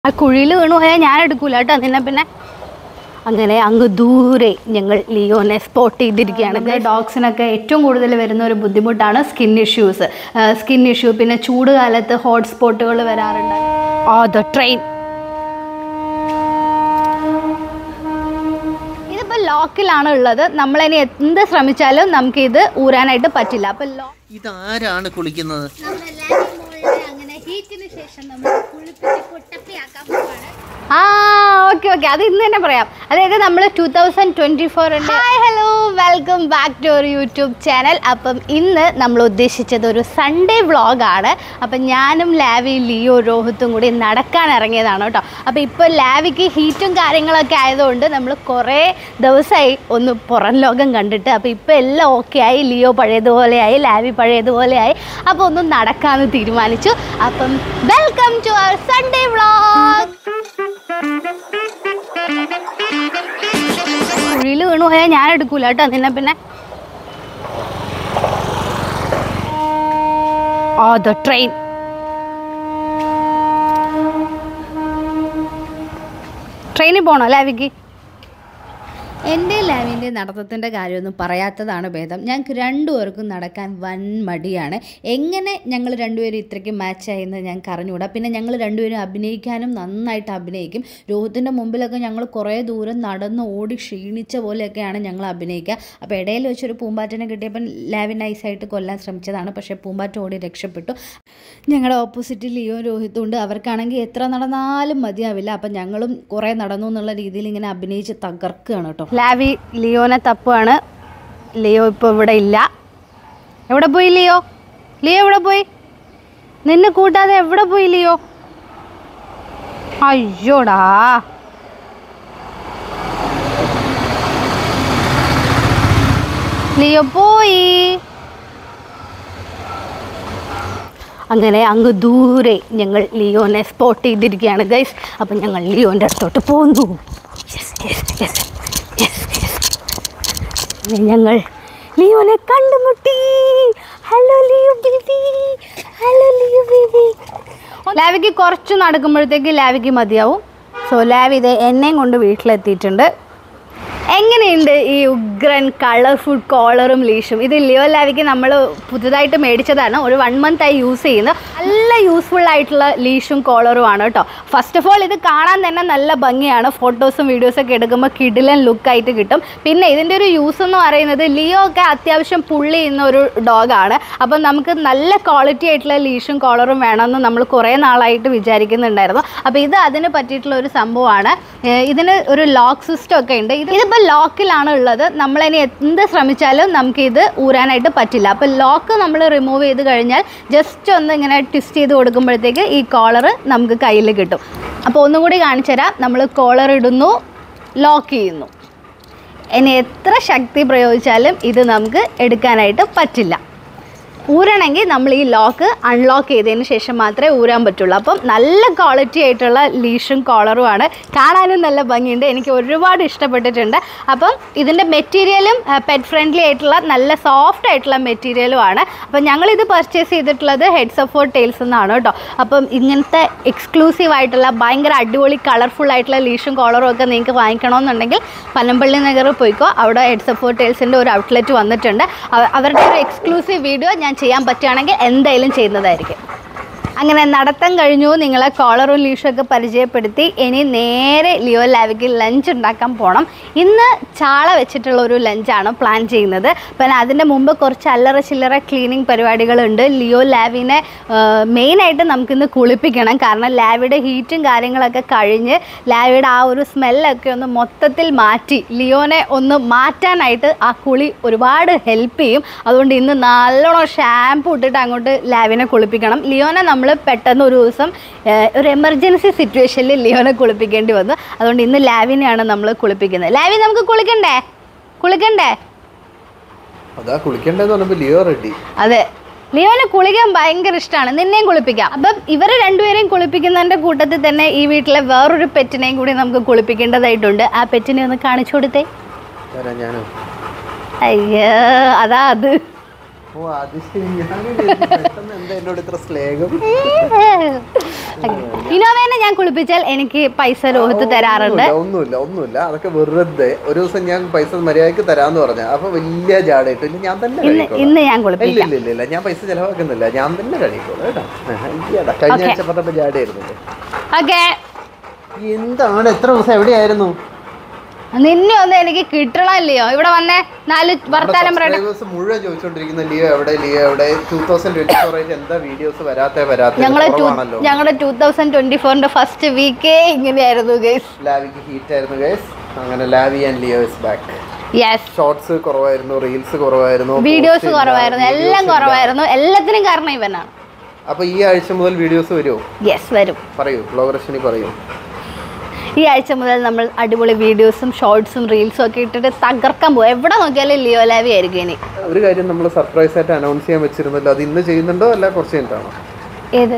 ആ കുഴിയിൽ വീണു പോയാൽ ഞാൻ എടുക്കൂല കേട്ടോ നിന്നെ പിന്നെ അങ്ങനെ അങ്ങ് ദൂരെ ഞങ്ങൾ ലിയോനെ സ്പോട്ട് ചെയ്തിരിക്കുകയാണ് ഡോഗ്സിനൊക്കെ ഏറ്റവും കൂടുതൽ വരുന്ന ഒരു ബുദ്ധിമുട്ടാണ് സ്കിൻ ഇഷ്യൂസ് സ്കിൻ ഇഷ്യൂ പിന്നെ ചൂട് കാലത്ത് ഹോട്ട് സ്പോട്ടുകൾ വരാറുണ്ട് ഓ ദ ട്രെയിൻ ഇതിപ്പോൾ ലോക്കിലാണ് ഉള്ളത് നമ്മളിനി എന്ത് ശ്രമിച്ചാലും നമുക്ക് ഇത് ഊരാനായിട്ട് പറ്റില്ല അപ്പം ലോ ഇതാരാണ് കുളിക്കുന്നത് അങ്ങനെ ഹീറ്റിന് ശേഷം നമ്മൾ കുളിപ്പിച്ച് പൊട്ടപ്പിയാക്കാൻ പോവാണ് ആ ഓക്കെ ഓക്കെ അത് ഇന്ന് തന്നെ പറയാം അതായത് നമ്മൾ ടൂ തൗസൻഡ് ട്വൻറ്റി ഫോറിൻ്റെ hi hello welcome back to our YouTube channel അപ്പം ഇന്ന് നമ്മൾ ഉദ്ദേശിച്ചത് ഒരു സൺഡേ വ്ളോഗാണ് അപ്പം ഞാനും ലാവി ലിയോ രോഹിത്തും കൂടി നടക്കാൻ ഇറങ്ങിയതാണ് കേട്ടോ അപ്പോൾ ഇപ്പോൾ ലാവിക്ക് ഹീറ്റും കാര്യങ്ങളൊക്കെ ആയതുകൊണ്ട് നമ്മൾ കുറേ ദിവസമായി ഒന്ന് പുറം ലോകം കണ്ടിട്ട് അപ്പോൾ ഇപ്പോൾ എല്ലാം ഓക്കെ ആയി ലിയോ പഴയതുപോലെയായി ലാവി പഴയതുപോലെയായി അപ്പോൾ ഒന്ന് നടക്കാമെന്ന് തീരുമാനിച്ചു അപ്പം welcome to our Sunday vlog കുഴിയിൽ വീണു പോയാൽ ഞാൻ എടുക്കൂല കേട്ടോ നിന്നെ പിന്നെ ഓ ദ ട്രെയിൻ ട്രെയിനിൽ പോണോ ലാവിക്ക് എൻ്റെ ലാവിൻ്റെ നടത്തത്തിൻ്റെ കാര്യമൊന്നും പറയാത്തതാണ് ഭേദം ഞങ്ങൾക്ക് രണ്ടുപേർക്കും നടക്കാൻ വൻ മടിയാണ് എങ്ങനെ ഞങ്ങൾ രണ്ടുപേരും ഇത്രയ്ക്ക് മാച്ചായി എന്ന് ഞങ്ങൾക്ക് അറിഞ്ഞുകൂടാ പിന്നെ ഞങ്ങൾ രണ്ടുപേരും അഭിനയിക്കാനും നന്നായിട്ട് അഭിനയിക്കും രോഹിത്തിൻ്റെ മുമ്പിലൊക്കെ ഞങ്ങൾ കുറേ ദൂരം നടന്ന് ഓടി ക്ഷീണിച്ച പോലെയൊക്കെയാണ് ഞങ്ങൾ അഭിനയിക്കുക അപ്പോൾ ഇടയിൽ വെച്ചൊരു പൂമ്പാറ്റനെ കിട്ടിയപ്പോൾ ലാവി നൈസായിട്ട് കൊല്ലാൻ ശ്രമിച്ചതാണ് പക്ഷേ പൂമ്പാറ്റ ഓടി രക്ഷപ്പെട്ടു ഞങ്ങളുടെ ഓപ്പോസിറ്റ് ലിയോ രോഹിത്തും ഉണ്ട് അവർക്കാണെങ്കിൽ എത്ര നടന്നാലും മതിയാവില്ല അപ്പം ഞങ്ങളും കുറേ നടന്നു എന്നുള്ള രീതിയിൽ ഇങ്ങനെ അഭിനയിച്ച് തകർക്കുകയാണ് കേട്ടോ ലാവി ലിയോനെ തപ്പുവാണ് ലിയോ ഇപ്പോൾ ഇവിടെ ഇല്ല എവിടെ പോയി ലിയോ ലിയോ എവിടെ പോയി നിന്നെ കൂട്ടാതെ എവിടെ പോയി ലിയോ അയ്യോടാ ലിയോ പോയി അങ്ങനെ അങ്ങ് ദൂരെ ഞങ്ങൾ ലിയോനെ സ്പോട്ട് ചെയ്തിരിക്കുകയാണ് ഗൈസ് അപ്പം ഞങ്ങൾ ലിയോൻ്റെ അടുത്തോട്ട് പോകുന്നു yes yes yes yes yes അങ്ങനെ ഞങ്ങൾ ലിയോനെ കണ്ടുമുട്ടി hello Leo baby hello Leo baby ലാവിക്ക് കുറച്ച് നടക്കുമ്പോഴത്തേക്ക് ലാവിക്ക് മതിയാവും സോ ലാവി ഇത് എന്നെയും കൊണ്ട് വീട്ടിലെത്തിയിട്ടുണ്ട് എങ്ങനെയുണ്ട് ഈ ഉഗ്രൻ കളർഫുൾ കോളറും ലീഷും ഇത് ലിയോ ലാവിക്ക് നമ്മൾ പുതുതായിട്ട് മേടിച്ചതാണ് ഒരു വൺ മന്ത് ആയി യൂസ് ചെയ്യുന്നത് നല്ല യൂസ്ഫുൾ ആയിട്ടുള്ള ലീഷും കോളറും ആണ് കേട്ടോ ഫസ്റ്റ് ഓഫ് ഓൾ ഇത് കാണാൻ തന്നെ നല്ല ഭംഗിയാണ് ഫോട്ടോസും വീഡിയോസൊക്കെ എടുക്കുമ്പോൾ കിടിലൻ ലുക്കായിട്ട് കിട്ടും പിന്നെ ഇതിൻ്റെ ഒരു യൂസ് എന്ന് പറയുന്നത് ലിയോ ഒക്കെ അത്യാവശ്യം പുള്ളി ചെയ്യുന്ന ഒരു ഡോഗാണ് അപ്പം നമുക്ക് നല്ല ക്വാളിറ്റി ആയിട്ടുള്ള ലീഷും കോളറും വേണമെന്ന് നമ്മൾ കുറേ നാളായിട്ട് വിചാരിക്കുന്നുണ്ടായിരുന്നു അപ്പോൾ ഇത് അതിന് പറ്റിയിട്ടുള്ള ഒരു സംഭവമാണ് ഏഹ് ഇതിന് ഒരു ലോക്ക് സിസ്റ്റം ഒക്കെ ഉണ്ട് ഇത് ഇതിപ്പോൾ ലോക്കിലാണ് ഉള്ളത് നമ്മളിനി എന്ത് ശ്രമിച്ചാലും നമുക്ക് ഇത് ഊരാനായിട്ട് പറ്റില്ല അപ്പോൾ ലോക്ക് നമ്മൾ റിമൂവ് ചെയ്ത് കഴിഞ്ഞാൽ ജസ്റ്റ് ഒന്ന് ഇങ്ങനെ ട്വിസ്റ്റ് ചെയ്ത് കൊടുക്കുമ്പോഴത്തേക്ക് ഈ കോളർ നമുക്ക് കയ്യിൽ കിട്ടും അപ്പോൾ ഒന്നും കൂടി കാണിച്ചു തരാം നമ്മൾ കോളർ ഇടുന്നു ലോക്ക് ചെയ്യുന്നു ഇനി എത്ര ശക്തി പ്രയോഗിച്ചാലും ഇത് നമുക്ക് എടുക്കാനായിട്ട് പറ്റില്ല ഊരണമെങ്കിൽ നമ്മൾ ഈ ലോക്ക് അൺലോക്ക് ചെയ്തതിന് ശേഷം മാത്രമേ ഊരാൻ പറ്റുള്ളൂ അപ്പം നല്ല ക്വാളിറ്റി ആയിട്ടുള്ള ലീഷും കോളറുമാണ് കാണാനും നല്ല ഭംഗിയുണ്ട് എനിക്ക് ഒരുപാട് ഇഷ്ടപ്പെട്ടിട്ടുണ്ട് അപ്പം ഇതിൻ്റെ മെറ്റീരിയലും പെറ്റ് ഫ്രണ്ട്ലി ആയിട്ടുള്ള നല്ല സോഫ്റ്റ് ആയിട്ടുള്ള മെറ്റീരിയലുമാണ് അപ്പം ഞങ്ങളിത് പർച്ചേസ് ചെയ്തിട്ടുള്ളത് ഹെഡ്സ് ഓഫ് ഫോർ ടൈൽസ് എന്നാണ് കേട്ടോ അപ്പം ഇങ്ങനത്തെ എക്സ്ക്ലൂസീവ് ആയിട്ടുള്ള ഭയങ്കര അടിപൊളി കളർഫുൾ ആയിട്ടുള്ള ലീഷും കോളറും ഒക്കെ നിങ്ങൾക്ക് വാങ്ങിക്കണമെന്നുണ്ടെങ്കിൽ പനമ്പള്ളി നഗറിൽ പോയിക്കോ അവിടെ ഹെഡ്സ് ഓഫ് ഫോർ ടൈൽസിൻ്റെ ഒരു ഔട്ട്ലെറ്റ് വന്നിട്ടുണ്ട് അവ- അവരുടെ ഒരു എക്സ്ക്ലൂസീവ് വീഡിയോ ഞാൻ ചെയ്യാൻ പറ്റുകയാണെങ്കിൽ എന്തായാലും ചെയ്യുന്നതായിരിക്കും അങ്ങനെ നടത്തം കഴിഞ്ഞു നിങ്ങളെ കോളറും ലീഷും ഒക്കെ പരിചയപ്പെടുത്തി ഇനി നേരെ ലിയോ ലാവിക്ക് ലഞ്ച് ഉണ്ടാക്കാൻ പോകണം ഇന്ന് ചാള വെച്ചിട്ടുള്ള ഒരു ലഞ്ചാണ് പ്ലാൻ ചെയ്യുന്നത് പിന്നെ അതിൻ്റെ മുമ്പ് കുറച്ച് അല്ലറ ചില്ലറ ക്ലീനിങ് പരിപാടികളുണ്ട് ലിയോ ലാവിനെ മെയിനായിട്ട് നമുക്കിന്ന് കുളിപ്പിക്കണം കാരണം ലാവിയുടെ ഹീറ്റും കാര്യങ്ങളൊക്കെ കഴിഞ്ഞ് ലാവിയുടെ ആ ഒരു സ്മെല്ലൊക്കെ ഒന്ന് മൊത്തത്തിൽ മാറ്റി ലിയോനെ ഒന്ന് മാറ്റാനായിട്ട് ആ കുളി ഒരുപാട് ഹെൽപ്പ് ചെയ്യും അതുകൊണ്ട് ഇന്ന് നല്ലോണം ഷാമ്പു ഇട്ടിട്ട് അങ്ങോട്ട് ലാവിനെ കുളിപ്പിക്കണം ലിയോനെ നമ്മൾ പെട്ടെന്ന് ഒരു ദിവസം ഏഹ്, ഒരു എമർജൻസി സിറ്റുവേഷനിൽ ലിയോനെ കുളിപ്പിക്കേണ്ടി വന്നു അതുകൊണ്ട് ഇന്ന് ലാവിനെയാണ് നമ്മൾ കുളിപ്പിക്കുന്നത് ലാവി നമുക്ക് കുളിക്കണ്ടേ കുളിക്കണ്ടേ അതാ കുളിക്കണ്ടെന്ന് പറഞ്ഞപ്പോ ലിയോ റെഡി അതെ ലിയോനെ കുളിക്കാൻ ഭയങ്കര ഇഷ്ടമാണ് നിന്നെയും കുളിപ്പിക്കാം അപ്പം ഇവരെ രണ്ടുപേരെയും കുളിപ്പിക്കുന്നതിൻ്റെ കൂട്ടത്തിൽ തന്നെ ഈ വീട്ടിലെ വേറൊരു പെറ്റിനെയും കൂടി നമുക്ക് കുളിപ്പിക്കേണ്ടതായിട്ടുണ്ട് ആ പെറ്റിനെ ഒന്ന് കാണിച്ചു കൊടുത്തേ തരാം ഞാനും അയ്യോ അതാ അത് ഓ അത് ശരി ഞാൻ വിചാരിച്ചു പെട്ടെന്ന് എന്താ എന്നോട് ഇത്ര സ്നേഹം ഇനോവേനെ ഞാൻ കുളിപ്പിച്ചാൽ എനിക്ക് പൈസ രോഹിത്ത് തരാറുണ്ട് ഒന്നുമില്ല, ഒന്നുമില്ല ഒന്നുമില്ല അതൊക്കെ വെറുതെ ഒരു ദിവസം ഞാൻ പൈസ മര്യാദക്ക് തരാന്ന് പറഞ്ഞ അപ്പൊ വലിയ ജാടായിട്ട് ഇല്ല ഞാൻ തന്നെ ഇന്ന് കഴിക്കോളാം. ഇന്ന് ഞാൻ ഇല്ല കുളിപ്പിക്കാം ഇല്ല ഇല്ല ഇല്ല ഞാൻ പൈസ ചെലവാക്കുന്നില്ല ഞാൻ തന്നെ കഴിക്കോളൂ കേട്ടോ ഇയ്യടാ, കഴിഞ്ഞ Okay. ആഴ്ച പറഞ്ഞപ്പോ ജാടയായിരുന്നില്ലേ ഓക്കെ എന്താണ് എത്ര ദിവസം എവിടെയായിരുന്നു നിന്നെ ഒന്ന് എനിക്ക് കിട്ടണല്ലയോ ഇവിടെ വന്നേ നാല് വർത്താനം പറയട്ടെ സബ്സ്ക്രൈബേഴ്സ് മുഴുവൻ ചോദിച്ചോണ്ടിരിക്കുന്ന ലിയോ എവിടെ ലിയോ എവിടെ ടൂ തൗസൻഡ് ട്വന്റി ഫോർ ആയിട്ട് എന്താ വീഡിയോസ് വരാത്ത വരാത്ത ഞങ്ങളെ കുറവാണല്ലോ ഞങ്ങളുടെ ടൂ തൗസൻഡ് ട്വന്റി ഫോറിന്റെ ഫസ്റ്റ് വീക്കേ ഇങ്ങനെയായിരുന്നു ഗൈസ് ലാവിക്ക് ഹീറ്റ് ആയിരുന്നു ഗൈസ് അങ്ങനെ ലാവി and Leo is back yes shorts കുറവായിരുന്നു റീൽസ് കുറവായിരുന്നു വീഡിയോസ് post ഇല്ല, കുറവായിരുന്നു videos എല്ലാം ഇല്ല. കുറവായിരുന്നു എല്ലാത്തിനും കാരണം ഇവനാണ് അപ്പൊ ഈ ആഴ്ച മുതൽ വീഡിയോസ് വരുമോ യെസ് വരും പറയൂ ബ്ലോഗർഷനി പറയൂ ഈ ആഴ്ച മുതൽ നമ്മൾ അടിപൊളി വീഡിയോസും ഷോർട്സും റീൽസും ഒക്കെ ഇട്ടിട്ട് തകർക്കാൻ പോകും എവിടെ നോക്കിയാലും ലിയോ ലാവി ആയിരിക്കും ഇനി ഒരു കാര്യം നമ്മൾ സർപ്രൈസ് ആയിട്ട് അനൗൺസ് ചെയ്യാൻ വെച്ചിരുന്നല്ലോ അത് ഇന്ന് ചെയ്യുന്നുണ്ടോ അല്ല കുറച്ച് കഴിഞ്ഞിട്ടാണോ ഏത്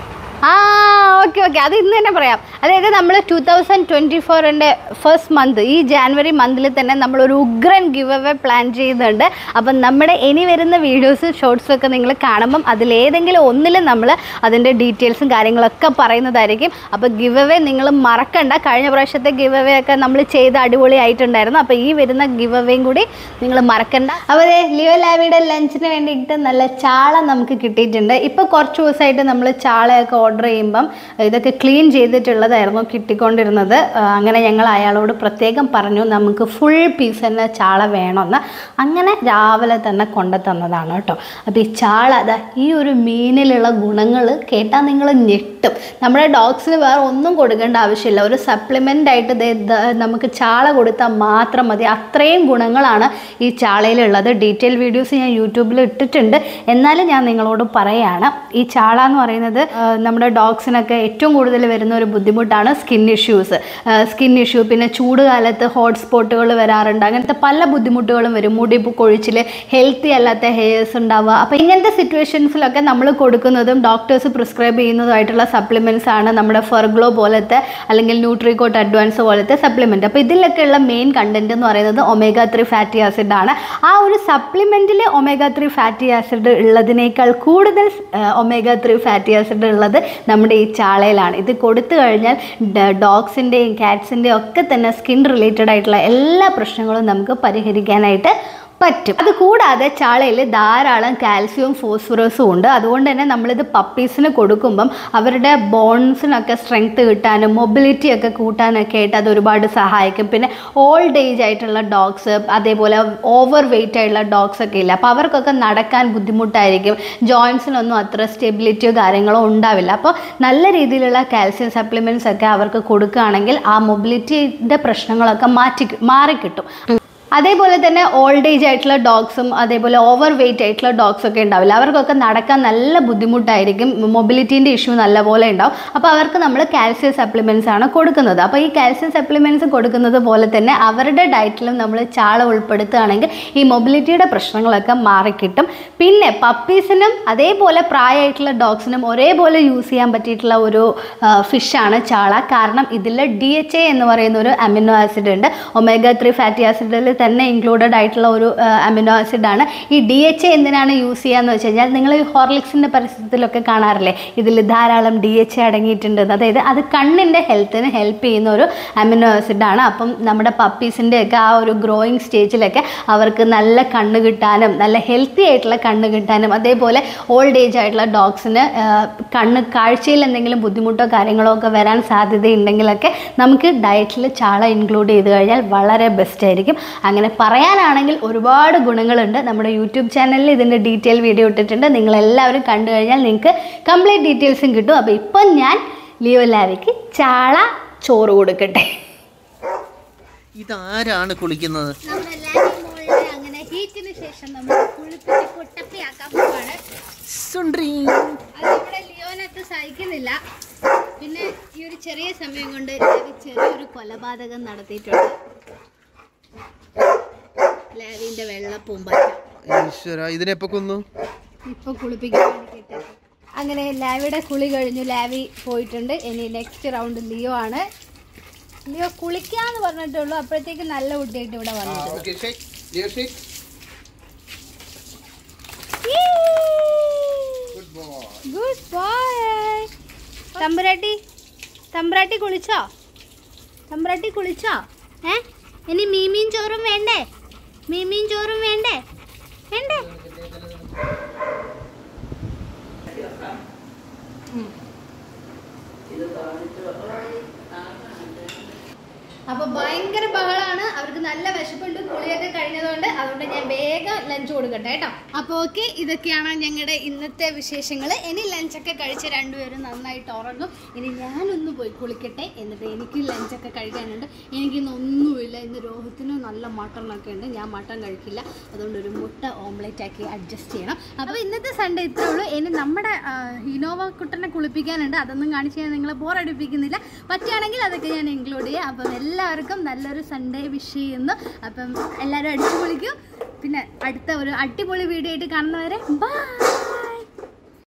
ആ ഓക്കെ ഓക്കെ അത് ഇന്ന് തന്നെ പറയാം അതായത് നമ്മൾ ടൂ തൗസൻഡ് ട്വൻറ്റി ഫോറിൻ്റെ ഫസ്റ്റ് മന്ത് ഈ ജാനുവരി മന്തിൽ തന്നെ നമ്മളൊരു ഉഗ്രൻ ഗിവ് അവേ പ്ലാൻ ചെയ്യുന്നുണ്ട് അപ്പം നമ്മുടെ ഇനി വരുന്ന വീഡിയോസും ഷോർട്സും ഒക്കെ നിങ്ങൾ കാണുമ്പം അതിലേതെങ്കിലും ഒന്നിൽ നമ്മൾ അതിൻ്റെ ഡീറ്റെയിൽസും കാര്യങ്ങളൊക്കെ പറയുന്നതായിരിക്കും അപ്പോൾ ഗിവ് അവേ നിങ്ങൾ മറക്കണ്ട കഴിഞ്ഞ പ്രാവശ്യത്തെ ഗിവ് അവേ ഒക്കെ നമ്മൾ ചെയ്ത് അടിപൊളിയായിട്ടുണ്ടായിരുന്നു അപ്പോൾ ഈ വരുന്ന ഗിവ് അവേയും കൂടി നിങ്ങൾ മറക്കണ്ട അപ്പോൾ ദേ ലിയോ ലാവിയുടെ ലഞ്ചിന് വേണ്ടിയിട്ട് നല്ല ചാള നമുക്ക് കിട്ടിയിട്ടുണ്ട് ഇപ്പോൾ കുറച്ച് ദിവസമായിട്ട് നമ്മൾ ചാളയൊക്കെ ഓർഡർ ചെയ്യുമ്പം ഇതൊക്കെ ക്ലീൻ ചെയ്തിട്ടുള്ളതായിരുന്നു കിട്ടിക്കൊണ്ടിരുന്നത് ആ, അങ്ങനെ ഞങ്ങൾ അയാളോട് പ്രത്യേകം പറഞ്ഞു നമുക്ക് ഫുൾ പീസ് തന്നെ ചാള വേണമെന്ന് അങ്ങനെ രാവിലെ തന്നെ കൊണ്ടു തന്നതാണ് കേട്ടോ അപ്പോൾ ഈ ചാള അതാ ഈ ഒരു മീനിലുള്ള ഗുണങ്ങൾ കേട്ടാൽ നിങ്ങൾ ഞെട്ടും നമ്മുടെ ഡോഗ്സിന് വേറെ ഒന്നും കൊടുക്കേണ്ട ആവശ്യമില്ല ഒരു സപ്ലിമെൻ്റ് ആയിട്ട് ദേ ദ- നമുക്ക് ചാള കൊടുത്താൽ മാത്രം മതി അത്രയും ഗുണങ്ങളാണ് ഈ ചാളയിലുള്ളത് ഡീറ്റെയിൽ വീഡിയോസ് ഞാൻ യൂട്യൂബിൽ ഇട്ടിട്ടുണ്ട് എന്നാലും ഞാൻ നിങ്ങളോട് പറയുകയാണ് ഈ ചാള എന്ന് പറയുന്നത് ആ, നമ്മുടെ ഡോഗ്സിനൊക്കെ ഏറ്റവും കൂടുതൽ വരുന്ന ഒരു ബുദ്ധിമുട്ടാണ് സ്കിൻ ഇഷ്യൂസ് സ്കിൻ ഇഷ്യൂ പിന്നെ ചൂട് കാലത്ത് ഹോട്ട് സ്പോട്ടുകൾ വരാറുണ്ട് അങ്ങനത്തെ പല ബുദ്ധിമുട്ടുകളും വരും മുടി കൊഴിച്ചിൽ ഹെൽത്തി അല്ലാത്ത ഹെയർസ് ഉണ്ടാവുക അപ്പോൾ ഇങ്ങനത്തെ സിറ്റുവേഷൻസിലൊക്കെ നമ്മൾ കൊടുക്കുന്നതും ഡോക്ടേഴ്സ് പ്രിസ്ക്രൈബ് ചെയ്യുന്നതുമായിട്ടുള്ള സപ്ലിമെൻറ്റ്സ് ആണ് നമ്മുടെ ഫെർഗ്ലോ പോലത്തെ അല്ലെങ്കിൽ ന്യൂട്രിക്കോട്ട് അഡ്വാൻസ് പോലത്തെ സപ്ലിമെൻറ്റ് അപ്പോൾ ഇതിലൊക്കെയുള്ള മെയിൻ കണ്ടന്റ് എന്ന് പറയുന്നത് ഒമേഗ ത്രീ ഫാറ്റി ആസിഡ് ആണ് ആ ഒരു സപ്ലിമെൻറ്റിൽ ഒമേഗ ത്രീ ഫാറ്റി ആസിഡ് ഉള്ളതിനേക്കാൾ കൂടുതൽ ഒമേഗ ത്രീ ഫാറ്റി ആസിഡ് ഉള്ളത് നമ്മുടെ ഈ ചാളയിലാണ് ഇത് കൊടുത്തു കഴിഞ്ഞാൽ ഡോഗ്സിൻ്റെയും കാറ്റ്സിൻ്റെയും ഒക്കെ തന്നെ സ്കിൻ റിലേറ്റഡ് ആയിട്ടുള്ള എല്ലാ പ്രശ്നങ്ങളും നമുക്ക് പരിഹരിക്കാനായിട്ട് പറ്റും അത് കൂടാതെ ചാളയിൽ ധാരാളം കാൽസ്യവും ഫോസ്ഫറസും ഉണ്ട് അതുകൊണ്ട് തന്നെ നമ്മളിത് പപ്പീസിന് കൊടുക്കുമ്പം അവരുടെ ബോൺസിനൊക്കെ സ്ട്രെങ്ത് കിട്ടാനും മൊബിലിറ്റി ഒക്കെ കൂട്ടാനൊക്കെ ആയിട്ട് അത് ഒരുപാട് സഹായിക്കും പിന്നെ ഓൾഡ് ഏജ് ആയിട്ടുള്ള ഡോഗ്സ് അതേപോലെ ഓവർ വെയിറ്റ് ആയിട്ടുള്ള ഡോഗ്സ് ഒക്കെ ഇല്ല അപ്പോൾ അവർക്കൊക്കെ നടക്കാൻ ബുദ്ധിമുട്ടായിരിക്കും ജോയിൻസിനൊന്നും അത്ര സ്റ്റെബിലിറ്റിയോ കാര്യങ്ങളോ ഉണ്ടാവില്ല അപ്പോൾ നല്ല രീതിയിലുള്ള കാൽസ്യം സപ്ലിമെൻറ്റ്സ് ഒക്കെ അവർക്ക് കൊടുക്കുകയാണെങ്കിൽ ആ മൊബിലിറ്റിയുടെ പ്രശ്നങ്ങളൊക്കെ മാറ്റി മാറിക്കിട്ടും അതേപോലെ തന്നെ ഓൾഡ് ഏജ് ആയിട്ടുള്ള ഡോഗ്സും അതേപോലെ ഓവർ വെയിറ്റ് ആയിട്ടുള്ള ഡോഗ്സ് ഒക്കെ ഉണ്ടാവില്ല അവർക്കൊക്കെ നടക്കാൻ നല്ല ബുദ്ധിമുട്ടായിരിക്കും മൊബിലിറ്റീൻ്റെ ഇഷ്യൂ നല്ലപോലെ ഉണ്ടാവും അപ്പോൾ അവർക്ക് നമ്മൾ കാൽസ്യം സപ്ലിമെൻറ്റ്സ് ആണ് കൊടുക്കുന്നത് അപ്പോൾ ഈ കാൽസ്യം സപ്ലിമെൻറ്റ്സ് കൊടുക്കുന്നത് പോലെ തന്നെ അവരുടെ ഡയറ്റിലും നമ്മൾ ചാള ഉൾപ്പെടുത്തുകയാണെങ്കിൽ ഈ മൊബിലിറ്റിയുടെ പ്രശ്നങ്ങളൊക്കെ മാറിക്കിട്ടും പിന്നെ പപ്പീസിനും അതേപോലെ പ്രായമായിട്ടുള്ള ഡോഗ്സിനും ഒരേപോലെ യൂസ് ചെയ്യാൻ പറ്റിയിട്ടുള്ള ഒരു ഫിഷാണ് ചാള കാരണം ഇതിൽ ഡി എച്ച് എ എന്ന് പറയുന്ന ഒരു അമിനോ ആസിഡ് ഉണ്ട് ഒമേഗ ത്രീ ഫാറ്റി ആസിഡിൽ തന്നെ ഇൻക്ലൂഡഡ് ആയിട്ടുള്ള ഒരു അമിനോ ആസിഡ് ആണ് ഈ ഡി എച്ച് എ എന്തിനാണ് യൂസ് ചെയ്യാന്ന് വെച്ച് കഴിഞ്ഞാൽ നിങ്ങൾ ഈ ഹോർലിക്സിൻ്റെ പരിസരത്തിലൊക്കെ കാണാറില്ലേ ഇതിൽ ധാരാളം ഡി എച്ച് എ അടങ്ങിയിട്ടുണ്ട് അതായത് അത് കണ്ണിൻ്റെ ഹെൽത്തിന് ഹെൽപ്പ് ചെയ്യുന്ന ഒരു അമിനോ ആസിഡ് ആണ് അപ്പം നമ്മുടെ പപ്പീസിൻ്റെ ഒക്കെ ആ ഒരു ഗ്രോയിങ് സ്റ്റേജിലൊക്കെ അവർക്ക് നല്ല കണ്ണ് കിട്ടാനും നല്ല ഹെൽത്തി ആയിട്ടുള്ള കണ്ണ് കിട്ടാനും അതേപോലെ ഓൾഡ് ഏജ് ആയിട്ടുള്ള ഡോഗ്സിന് കണ്ണ് കാഴ്ചയിൽ എന്തെങ്കിലും ബുദ്ധിമുട്ടോ കാര്യങ്ങളോ ഒക്കെ വരാൻ സാധ്യതയുണ്ടെങ്കിലൊക്കെ നമുക്ക് ഡയറ്റിൽ ചാള ഇൻക്ലൂഡ് ചെയ്ത് കഴിഞ്ഞാൽ വളരെ ബെസ്റ്റ് ആയിരിക്കും അങ്ങനെ പറയാനാണെങ്കിൽ ഒരുപാട് ഗുണങ്ങളുണ്ട് നമ്മുടെ യൂട്യൂബ് ചാനലിൽ ഇതിൻ്റെ ഡീറ്റെയിൽ വീഡിയോ ഇട്ടിട്ടുണ്ട് നിങ്ങളെല്ലാവരും കണ്ടു കഴിഞ്ഞാൽ നിങ്ങൾക്ക് കംപ്ലീറ്റ് ഡീറ്റെയിൽസും കിട്ടും അപ്പോൾ ഇപ്പം ഞാൻ ലിയോ ലാവിക്ക് ചാള ചോറ് കൊടുക്കട്ടെ ഇതാരാണ് കുളിക്കുന്നത് നമ്മുടെ ലാവി മോളിനെ അങ്ങനെ ഹീറ്റിന് ശേഷം നമ്മൾ കുളിപ്പിച്ച് പൊട്ടപ്പിയാക്കാൻ പോവാണ് അതിവിടെ ലിയോനത്ത് സഹിക്കുന്നില്ല പിന്നെ ഈ ഒരു ചെറിയ സമയം കൊണ്ട് ലാവി ചെറിയൊരു കൊലപാതകം നടത്തിയിട്ടുണ്ട് ലാവിന്റെ വെള്ളപ്പൂമ്പാറ്റ ഈശ്വര ഇതിനെപ്പോ കൊന്നു ഇപ്പൊ കുളിപ്പിക്കാൻ വേണ്ടി കിട്ടും അങ്ങനെ ലാവിയുടെ കുളി കഴിഞ്ഞു ലാവി പോയിട്ടുണ്ട് ഇനി നെക്സ്റ്റ് റൗണ്ട് ലിയോ ആണ് ലിയോ കുളിക്കാന്ന് പറഞ്ഞിട്ടുള്ളൂ അപ്പോഴത്തേക്ക് നല്ല കുട്ടിയായിട്ട് ഇവിടെ വന്നു ഗുഡ് ബോയ് തമ്പുരാട്ടി തമ്പുരാട്ടി കുളിച്ചോ തമ്പുരാട്ടി കുളിച്ചോ ഏ ഇനി മീമീൻ ചോറും വേണ്ടേ മീമീൻ ചോറും വേണ്ടേ വേണ്ടേ അപ്പൊ ഭയങ്കര ബഹളാണ് അവർക്ക് നല്ല വിശപ്പുണ്ട് കുളിയൊക്കെ കഴിഞ്ഞതുകൊണ്ട് അതുകൊണ്ട് ഞാൻ വേഗം ലഞ്ച് കൊടുക്കട്ടെ കേട്ടോ അപ്പോൾ ഓക്കെ ഇതൊക്കെയാണ് ഞങ്ങളുടെ ഇന്നത്തെ വിശേഷങ്ങൾ ഇനി ലഞ്ചൊക്കെ കഴിച്ച് രണ്ടുപേരും നന്നായിട്ട് ഉറങ്ങും ഇനി ഞാനൊന്ന് പോയി കുളിക്കട്ടെ എന്നിട്ട് എനിക്ക് ലഞ്ചൊക്കെ കഴിക്കാനുണ്ട് എനിക്കിന്ന് ഒന്നുമില്ല ഇന്ന് രോഹിത്തിന് നല്ല മട്ടണൊക്കെ ഉണ്ട് ഞാൻ മട്ടൺ കഴിക്കില്ല അതുകൊണ്ട് ഒരു മുട്ട ഓംലെറ്റ് ആക്കി അഡ്ജസ്റ്റ് ചെയ്യണം അപ്പോൾ ഇന്നത്തെ സൺഡേ ഇത്രേ ഉള്ളൂ ഇനി നമ്മുടെ ആ, ഇനോവ കുട്ടനെ കുളിപ്പിക്കാനുണ്ട് അതൊന്നും കാണിച്ച് ഞാൻ നിങ്ങളെ ബോറടിപ്പിക്കുന്നില്ല പറ്റുകയാണെങ്കിൽ അതൊക്കെ ഞാൻ ഇൻക്ലൂഡ് ചെയ്യാം അപ്പം എല്ലാവർക്കും നല്ലൊരു സൺഡേ വിഷ് ചെയ്യുന്നു അപ്പം എല്ലാവരും അടിച്ചു പൊളിക്കും പിന്നെ അടുത്ത ഒരു അടിപൊളി വീഡിയോ ആയിട്ട് കാണുന്നവരെ ബൈ